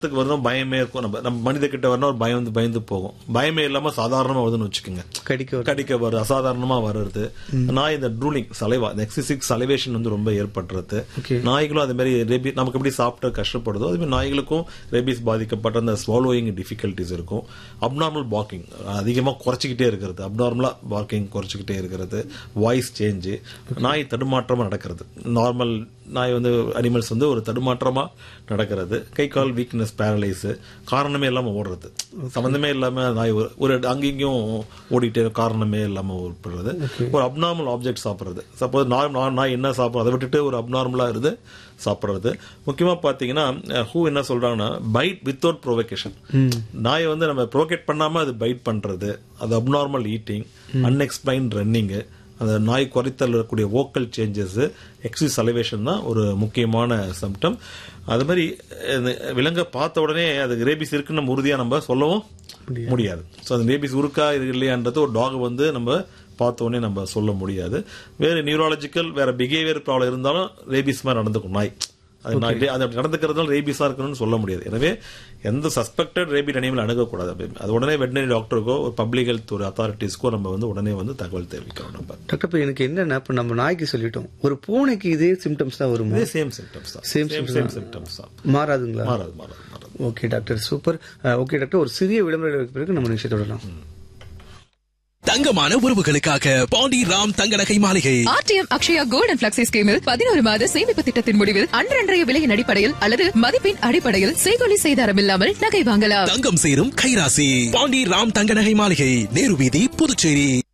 க்கு வரணும் பயமே இருக்கும் நம்ம நம்ம மனித கிட்ட வரணும் ஒரு பயம் வந்து பயந்து போகும் பயமே இல்லாம சாதாரணமா வருதுன்னு வச்சுக்கோங்க கடிக்க வரும். கடிக்க வரும் அசாதாரணமா வர்றது நாய் இந்த ட்ரூலிங் சலைவா இந்த எக்ஸசிக் சலைவேஷன் வந்து ரொம்ப ஏற்படுறது Okay. நாய்களும் அதே மாதிரி ரேபி நமக்கு எப்படி சாப்பிட்டு கஷ்டப்படுதோ அதே மாதிரி நாய்களுக்கும் ரேபிஸ் பாதிக்கப்பட்ட அந்த ஸ்வாலோயிங் டிஃபிகல்ட்டிஸ் இருக்கும் அப்நார்மல் பாக்கிங் அதிகமா குறைச்சிக்கிட்டே இருக்கிறது அப்நார்மலா பாக்கிங் குறைச்சிக்கிட்டே இருக்கிறது வாய்ஸ் சேஞ்சு நாய் தடுமாற்றமா நடக்கிறது நார்மல் நாய் வந்து அனிமல்ஸ் வந்து ஒரு தடுமாற்றமா நடக்கிறது கை கால் வீக்னஸ் பேரலைஸ் காரணமே இல்லாம ஓடுறது சம்பந்தமே இல்லாம நாய் ஒரு- ஒரு அங்கேயும் ஓடிட்டே காரணமே இல்லாம ஓடுறது ஒரு அப்நார்மல் ஆப்ஜெக்ட் சாப்பிடுறது சப்போஸ் நாய் என்ன சாப்பிடும் அதை விட்டுட்டு ஒரு அப்நார்மலா இருந்து சாப்பிடுறது முக்கியமா பாத்தீங்கன்னா ஹூ என்ன சொல்றாங்கன்னா பைட் வித்தவுட் ப்ரோவகேஷன் நாயை வந்து நம்ம ப்ரோகேட் பண்ணாம அது பைட் பண்றது அது அப்நார்மல் ஈட்டிங் அன்எக்ஸ்பிளைன் ரன்னிங்கு அந்த நாய் குறைத்தல் இருக்கக்கூடிய வோக்கல் சேஞ்சஸ் எக்ஸிஸ் சலிவேஷன் தான் ஒரு முக்கியமான சிம்டம் அது மாதிரி இந்த விலங்கை பார்த்த உடனே அதுக்கு ரேபிஸ் இருக்குன்னு நம்ம உறுதியா நம்ம சொல்லவும் முடியாது ஸோ அந்த ரேபிஸ் இருக்கா இது இல்லையான்றது ஒரு டாக் வந்து நம்ம பார்த்த உடனே நம்ம சொல்ல முடியாது வேற நியூராலஜிக்கல் வேற பிஹேவியர் ப்ராப்ளம் இருந்தாலும் ரேபிஸ் மாதிரி நடந்துக்கும் நாய் அது நாய் அது அப்படி நடந்துக்கிறதுனால ரேபிஸா இருக்கணும்னு சொல்ல முடியாது எனவே எந்த சஸ்பெக்டட் ரேபிட் அனிமல் அணுகக்கூடாது அப்படி. அது உடனே வெட்டினரி டாக்டருக்கோ ஒரு பப்ளிக் ஹெல்த் ஒரு அத்தாரிட்டிஸ்க்கோ நம்ம வந்து உடனே வந்து தகவல் தெரிவிக்கிறோம் நம்ம டாக்டர் இப்ப எனக்கு என்னன்னா இப்ப நம்ம நாய்க்கு சொல்லிட்டோம் ஒரு பூனைக்கு இதே சிம்டம்ஸ் தான் வருமா இதே சேம் சிம்டம்ஸ் தான் Same சேம் symptoms சேம் தான். சிம்டம்ஸ் தான் மாறாதுங்களா மாறாது மாறாது மாறாது okay doctor super okay doctor ஒரு சிறிய விளம்பர பிறகு நம்ம நிகழ்ச்சி தொடரலாம் தங்கமான உறவுகளுக்காக பாண்டி ராம் தங்க நகை மாளிகை RTM Akshaya gold and flexi ஸ்கீமில் பதினோரு மாத சேமிப்பு திட்டத்தின் முடிவில் அன்றன்றைய விலையின் அடிப்படையில் அல்லது மதிப்பின் அடிப்படையில் செய்கொலி செய்தாரம் இல்லாமல் நகை வாங்கலாம் தங்கம் சேரும் கைராசி பாண்டி ராம் தங்க நகை மாளிகை நேரு வீதி புதுச்சேரி